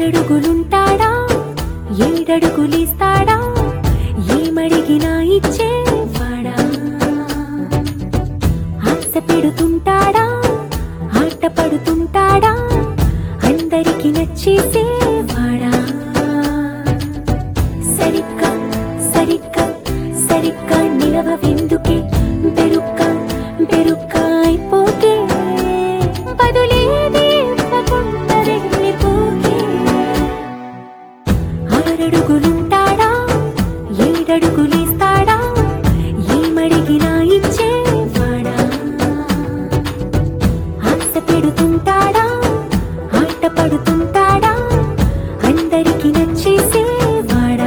ఆరడుగులుంటాడా ఏడడుగులిస్తాడా ఏమడిగినా ఇచ్చేవాడా ఆశ పెడుతుంటాడా ఆట పడుతుంటాడా అందరికి నచ్చేసేవాడా సరిగ్గా సరిగ్గా సరిగ్గా నిలవెందుకే బెరుక్క బెరుక్క అయిపోతే బదులేది ఇవ్వకుండా వెళ్ళిపోకే ఆరడుగులుంటాడా ఏడడుగులేస్తాడా ఏమడిగినా ఇచ్చేవాడా ఆశ పెడుతుంటాడా ఆట పడుతుంటాడా అందరికి నచ్చేసేవాడా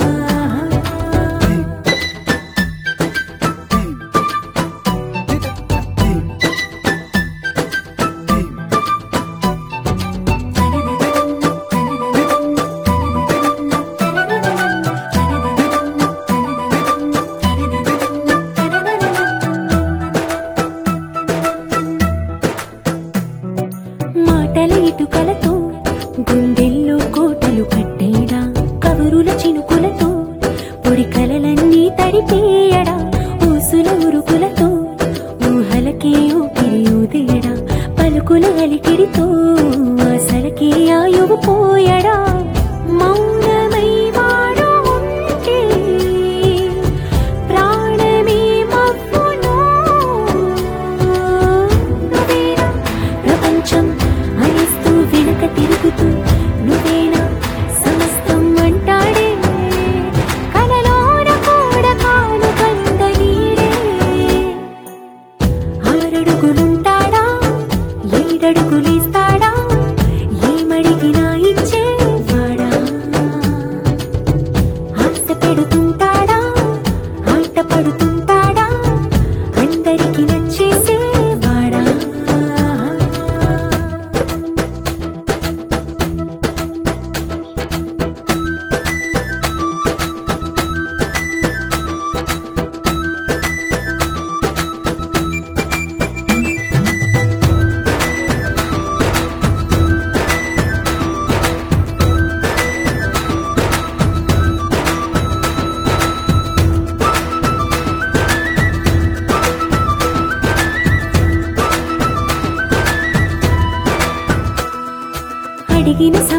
మాటల ఇటుకలతో గుండెల్లో కోటలు కట్టేడా కబురుల చినుకులతో పొడి కలలన్నీ తడిపేయడా ఊసుల ఉరుకులతో ఊహలకే ఊపిరి ఊదేయడా పలుకుల అలికిడితో ఆశలకే ఆయువు పోయడా మౌనమై వాడు ఉంటే ప్రాణమే మబ్బును నువ్వేనా ప్రపంచం అరిస్తూ వెనక తిరుగుతూ నువ్వేనా సమస్తం అంటాడే కలలోన కూడా కాను కంద నీడే ఆరడుగులుంటాడా ఏడడుగులేస్తాడా ఏమడిగినా ఇచ్చేవాడా ఆశ పెడుతుంటాడా ఆట పడుతుంటాడా అందరికి నచ్చేసేవాడా అడిగిన